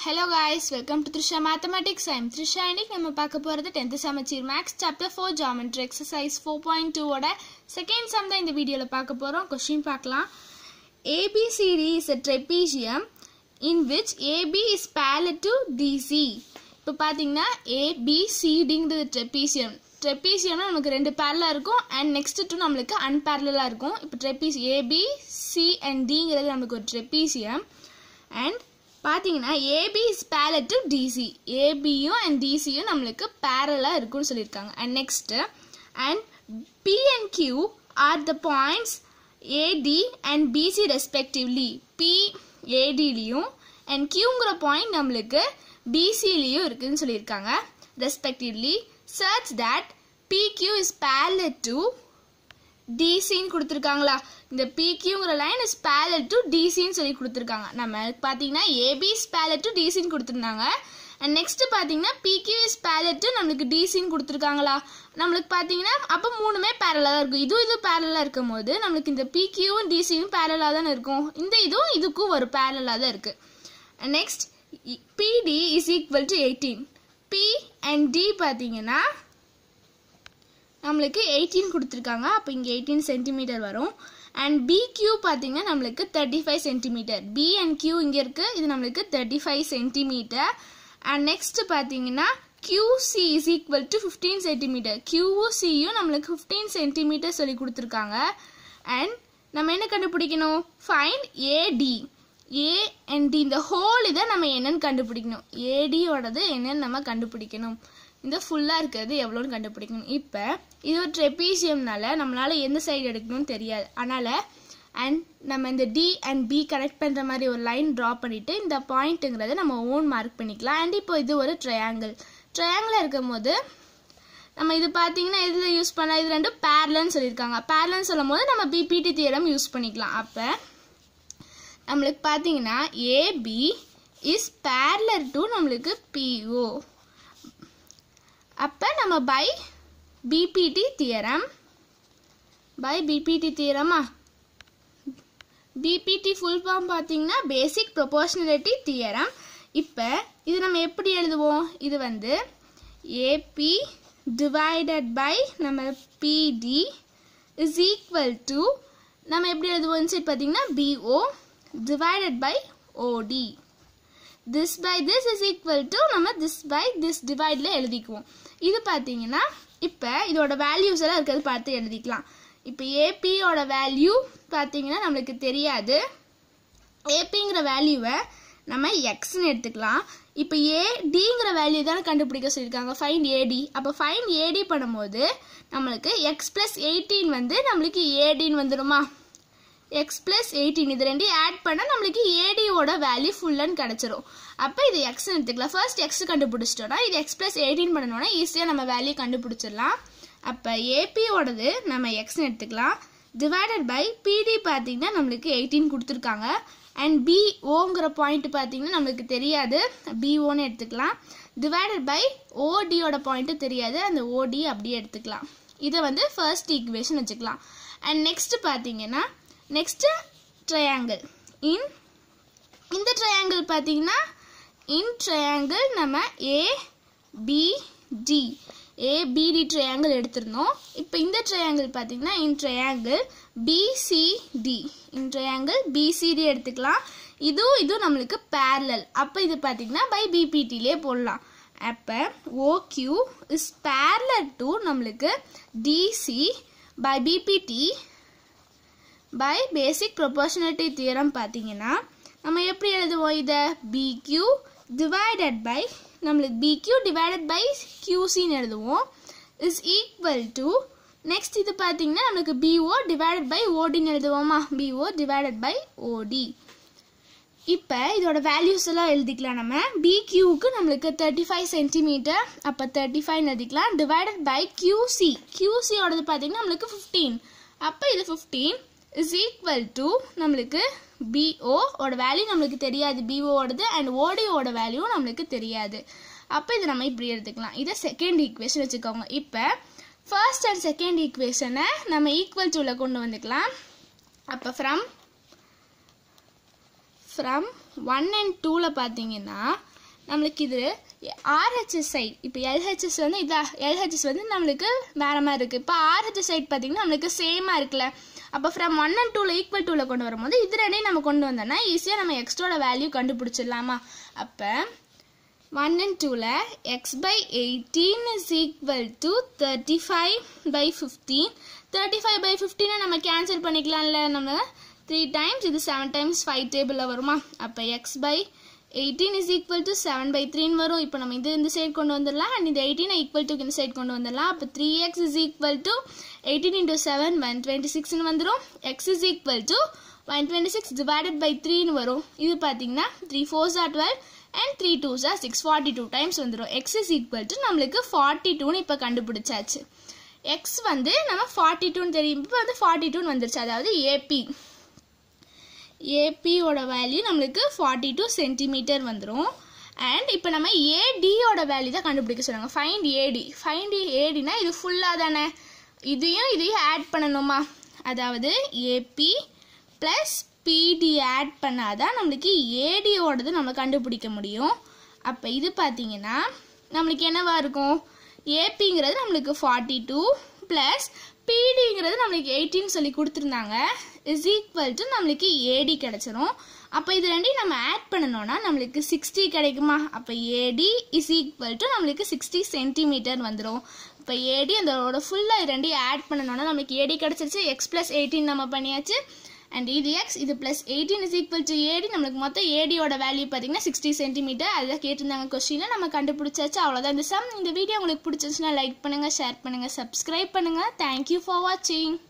Hello guys welcome to Trisha mathematics I'm Trisha இன்னைக்கு நம்ம பார்க்க போகிறது tenth Samacheer maths chapter four geometry exercise four point டூவோட செகண்ட் சம் தான் இந்த வீடியோவில் பார்க்க போகிறோம் கொஷின் பார்க்கலாம் ABCD is a trapezium in which AB is parallel to DC இப்போ பார்த்தீங்கன்னா ஏபிசிடிங்கிறது ட்ரெப்பீசியம் ட்ரெப்பீசியம்னா நமக்கு ரெண்டு பேரலாக இருக்கும் அண்ட் நெக்ஸ்ட் டூ நம்மளுக்கு அன்பேரலாக இருக்கும் இப்போ ட்ரெப்பீஸ் ஏபி சி அண்ட் டிங்கிறது நம்மளுக்கு ஒரு ட்ரெப்பீசியம் அண்ட் பார்த்தீங்கன்னா AB is parallel to DC ஏபியும் அண்ட் டிசியும் நம்மளுக்கு பேரலாக இருக்கும்னு சொல்லியிருக்காங்க and next and P and Q are the points AD and BC respectively P ஏடிலையும் அண்ட் கியூங்கிற பாயிண்ட் நம்மளுக்கு பிசிலையும் இருக்குன்னு சொல்லியிருக்காங்க ரெஸ்பெக்டிவ்லி சர்ச் that PQ is parallel to டிசின்னு கொடுத்துருக்காங்களா இந்த பிக்யூங்கிற லைன் இஸ் பேரல் டு டிசின்னு சொல்லி கொடுத்துருக்காங்க நம்ம பார்த்தீங்கன்னா ஏபி இஸ் பேரல் டு டிசின்னு கொடுத்துருந்தாங்க அண்ட் நெக்ஸ்ட் பார்த்தீங்கன்னா பிக்யூ இஸ் பேரல் டு நம்மளுக்கு டிசின்னு கொடுத்துருக்காங்களா நம்மளுக்கு பார்த்தீங்கன்னா அப்போ மூணுமே பேரலாக தான் இருக்கும் இதுவும் இது பேரலாக இருக்கும் போது நம்மளுக்கு இந்த பிக்யூவும் டிசியும் பேரலாக தானே இருக்கும் இந்த இதுவும் இதுக்கும் ஒரு பேரலாக தான் இருக்குது next PD is equal to eighteen P and D பார்த்தீங்கன்னா நம்மளுக்கு எயிட்டீன் கொடுத்துருக்காங்க அப்போ இங்கே எயிட்டீன் சென்டிமீட்டர் வரும் அண்ட் பி கியூ பார்த்தீங்கன்னா நம்மளுக்கு thirty five centimetre P and Q இங்கே இருக்குது இது நம்மளுக்கு thirty five centimetre and next பார்த்தீங்கன்னா QC is equal to fifteen centimetre கியூவும் சியும் நம்மளுக்கு ஃபிஃப்டீன் சென்டிமீட்டர் சொல்லி கொடுத்துருக்காங்க அண்ட் நம்ம என்ன கண்டுபிடிக்கணும் find AD A and D இந்த ஹோல் இதை நம்ம என்னன்னு கண்டுபிடிக்கணும் ஏடியோடது என்னன்னு நம்ம கண்டுபிடிக்கணும் இந்த ஃபுல்லாக இருக்கிறது எவ்வளோன்னு கண்டுபிடிக்கணும் இப்போ இது ஒரு ட்ரெப்பீசியம்னால நம்மளால் எந்த சைடு எடுக்கணும்னு தெரியாது அதனால் அண்ட் நம்ம இந்த டி அண்ட் பி கனெக்ட் பண்ணுற மாதிரி ஒரு லைன் ட்ரா பண்ணிவிட்டு இந்த பாயிண்ட்டுங்கிறத நம்ம ஓன் மார்க் பண்ணிக்கலாம் அண்ட் இப்போ இது ஒரு ட்ரையாங்கிள் ட்ரையாங்கிளாக இருக்கும் போது நம்ம இது பார்த்தீங்கன்னா இதில் யூஸ் பண்ண இது ரெண்டும் பேரலன்னு சொல்லியிருக்காங்க பேரலன்னு சொல்லும் போது நம்ம பிபிடி தியரம் யூஸ் பண்ணிக்கலாம் அப்போ நம்மளுக்கு பார்த்தீங்கன்னா ஏபி இஸ் பேரலர் டு நம்மளுக்கு பிஓ அப்போ நம்ம by BPT theorem by BPT தியரமா பிபிடி ஃபுல் ஃபார்ம் பார்த்தீங்கன்னா பேசிக் ப்ரொபோர்ஷனலிட்டி தியரம் இப்போ இது நம்ம எப்படி எழுதுவோம் இது வந்து ஏபி டிவைடட் பை நம்ம பிடி இஸ் ஈக்குவல் டு நம்ம எப்படி எழுதுவோம் சரி பார்த்தீங்கன்னா PO divided by OD. This by this is equal to நம்ம this by this divideல எழுதிக்குவோம் இது பார்த்தீங்கன்னா இப்போ இதோட வேல்யூஸ் எல்லாம் இருக்கிறது பார்த்து எழுதிக்கலாம் இப்போ ஏபியோட வேல்யூ பார்த்தீங்கன்னா நம்மளுக்கு தெரியாது ஏபிங்கிற வேல்யூவை நம்ம எக்ஸ்ன்னு எடுத்துக்கலாம் இப்போ ஏடிங்கிற வேல்யூ தானே கண்டுபிடிக்க சொல்லியிருக்காங்க ஃபைன் ஏடி அப்போ ஃபைன் ஏடி பண்ணும்போது நம்மளுக்கு எக்ஸ் ப்ளஸ் எயிட்டீன் வந்து நம்மளுக்கு ஏடின்னு வந்துடுமா எக்ஸ் ப்ளஸ் எயிட்டீன் இது ரெண்டையும் ஆட் பண்ணால் நம்மளுக்கு ஏடியோட வேல்யூ ஃபுல்லன்னு கிடச்சிரும் அப்போ இது எக்ஸ்னு எடுத்துக்கலாம் ஃபர்ஸ்ட் எக்ஸ் கண்டுபிடிச்சிட்டோம்னா இது எக்ஸ் ப்ளஸ் எயிட்டீன் பண்ணணும்னா ஈஸியாக நம்ம வேல்யூ கண்டுபிடிச்சிடலாம் அப்போ ஏபியோடது நம்ம எக்ஸ்னு எடுத்துக்கலாம் டிவைடட் பை பிடி பார்த்தீங்கன்னா நம்மளுக்கு எயிட்டீன் கொடுத்துருக்காங்க அண்ட் பிஓங்கிற பாயிண்ட் பார்த்தீங்கன்னா நம்மளுக்கு தெரியாது பிஓன்னு எடுத்துக்கலாம் டிவைடட் பை ஓடியோட பாயிண்ட்டு தெரியாது அந்த ஓடி அப்படியே எடுத்துக்கலாம் இதை வந்து ஃபர்ஸ்ட் ஈக்குவேஷன் வச்சுக்கலாம் அண்ட் நெக்ஸ்ட் பார்த்தீங்கன்னா நெக்ஸ்ட்டு ட்ரையாங்கிள் இன் இந்த ட்ரையாங்கிள் பார்த்தீங்கன்னா இன் ட்ரையாங்கிள் நம்ம ஏ பிடி ஏபிடி ட்ரையாங்கிள் எடுத்திருந்தோம் இப்போ இந்த ட்ரையாங்கிள் பார்த்தீங்கன்னா in triangle BCD in triangle BCD எடுத்துக்கலாம் இதுவும் இதுவும் நம்மளுக்கு பேரலல் அப்போ இது பார்த்தீங்கன்னா பை பிபிடிலே போடலாம் அப்போ ஓக்யூ இஸ் பேரலர் டு நம்மளுக்கு DC by BPT by basic proportionality theorem பார்த்தீங்கன்னா நம்ம எப்படி எழுதுவோம் இதை பிக்யூ டிவைடட் பை நம்மளுக்கு பிக்யூ டிவைடட் பை கியூசின்னு எழுதுவோம் இஸ் ஈக்குவல் டு நெக்ஸ்ட் இது பார்த்தீங்கன்னா நம்மளுக்கு பிஓ டிவைடட் பை ஓடின்னு எழுதுவோமா பிஓ டிவைடட் பை ஓடி இப்போ இதோட வேல்யூஸ் எல்லாம் எழுதிக்கலாம் நம்ம பிக்யூக்கு நம்மளுக்கு தேர்ட்டி ஃபைவ் சென்டிமீட்டர் அப்போ தேர்ட்டி ஃபைவ் எழுதிக்கலாம் டிவைடட் பை கியூசி கியூசியோடது பார்த்தீங்கன்னா நம்மளுக்கு ஃபிஃப்டீன் அப்போ இது ஃபிஃப்டீன் இஸ் ஈக்குவல் டு நம்மளுக்கு பிஓ ஓட வேல்யூ நம்மளுக்கு தெரியாது பிஓவோடது அண்ட் ஓடியோட வேல்யூ நம்மளுக்கு தெரியாது அப்போ இதை நம்ம இப்படி எடுத்துக்கலாம் இதை செகண்ட் ஈக்குவேஷன் வச்சுக்கோங்க இப்போ ஃபர்ஸ்ட் அண்ட் செகண்ட் ஈக்குவேஷனை நம்ம ஈக்குவல் டூவில் கொண்டு வந்துக்கலாம் அப்போ ஃப்ரம் ஃப்ரம் ஒன் அண்ட் டூவில் பார்த்தீங்கன்னா நம்மளுக்கு இது ஆர்ஹெச்எஸ் சைட் இப்போ எல்ஹெச்எஸ் வந்து இதா எல்ஹெச்எஸ் வந்து நம்மளுக்கு வேறு மாதிரி இருக்குது இப்போ ஆர்ஹெச்எஸ் சைட் பார்த்தீங்கன்னா நம்மளுக்கு சேமாக இருக்குல்ல அப்போ ஃப்ரம் ஒன் அண்ட் டூவில் ஈக்குவல் டூவில் கொண்டு வரும்போது இது ரெண்டையும் நம்ம கொண்டு வந்தோம்னா ஈஸியாக நம்ம எக்ஸ்ட்ரோட வேல்யூ கண்டுபிடிச்சிடலாமா அப்போ ஒன் அண்ட் டூவில் X by eighteen is equal to thirty five by fifteen thirty five by ஃபிஃப்டீனை நம்ம கேன்சல் பண்ணிக்கலாம்ல நம்ம த்ரீ டைம்ஸ் இது செவன் டைம்ஸ் ஃபைவ் டேபிளில் வருமா அப்போ X by eighteen is equal to seven by த்ரீன்னு வரும் இப்போ நம்ம இது இந்த சைடு கொண்டு வந்துடலாம் அண்ட் இந்த எயிட்டீனை ஈக்குவல் டு இந்த சைடு கொண்டு வந்துடலாம் அப்போ three X is equal to eighteen into seven one twenty சிக்ஸ்னு வந்துடும் X is equal to one twenty six divided by த்ரீன்னு வரும் இது பார்த்தீங்கன்னா three fours are twelve and three twos are six forty two times வந்துடும் X is equal to நம்மளுக்கு forty டூன்னு இப்போ கண்டுபிடிச்சாச்சு எக்ஸ் வந்து நம்ம ஃபார்ட்டி டூன்னு தெரியும் இப்போ வந்து ஃபார்ட்டி டூன்னு வந்துருச்சு அதாவது ஏபி ஏபியோட வேல்யூ நம்மளுக்கு ஃபார்ட்டி டூ சென்டிமீட்டர் வந்துடும் அண்ட் இப்போ நம்ம ஏடியோட வேல்யூ தான் கண்டுபிடிக்க சொன்னாங்க ஃபைண்ட் ஏடி ஃபைண்ட் ஏடினா இது ஃபுல்லாக தானே இதையும் இதையும் ஆட் பண்ணணுமா அதாவது ஏபி ப்ளஸ் பிடி ஆட் பண்ணாதான் நம்மளுக்கு ஏடியோடது நம்ம கண்டுபிடிக்க முடியும் அப்போ இது பார்த்தீங்கன்னா நம்மளுக்கு என்னவா இருக்கும் ஏபிங்கிறது நம்மளுக்கு ஃபார்ட்டி டூ ப்ளஸ் பிடிங்கிறது நம்மளுக்கு எயிட்டின்னு சொல்லி கொடுத்துருந்தாங்க இஸ் ஈக்குவல் டு நம்மளுக்கு ஏடி கிடச்சிரும் அப்போ இது ரெண்டையும் நம்ம ஆட் பண்ணணும்னா நம்மளுக்கு சிக்ஸ்டி கிடைக்குமா அப்போ ஏடி இஸ் ஈக்குவல் டு நம்மளுக்கு சிக்ஸ்டி சென்டிமீட்டர் வந்துடும் இப்போ ஏடி அதோட ஃபுல்லாக இது ரெண்டையும் ஆட் பண்ணணும்னா நம்மளுக்கு ஏடி கிடச்சிருச்சு எக்ஸ் ப்ளஸ் எயிட்டீன் நம்ம பண்ணியாச்சு அண்ட் இது எக்ஸ் இது plus eighteen is equal to AD நம்மளுக்கு மொத்தம் ஏடியோட வேல்யூ பார்த்தீங்கன்னா சிக்ஸ்டி சென்டிமீட்டர் அதுதான் கேட்டிருந்தாங்க கொஸ்டினில் நம்ம கண்டுபிடிச்சாச்சு அவ்வளோதான் இந்த சம் இந்த வீடியோ உங்களுக்கு பிடிச்சிருச்சுன்னா லைக் பண்ணுங்கள் ஷேர் பண்ணுங்கள் சப்ஸ்கிரைப் பண்ணுங்கள் தேங்க்யூ ஃபார் வாட்சிங்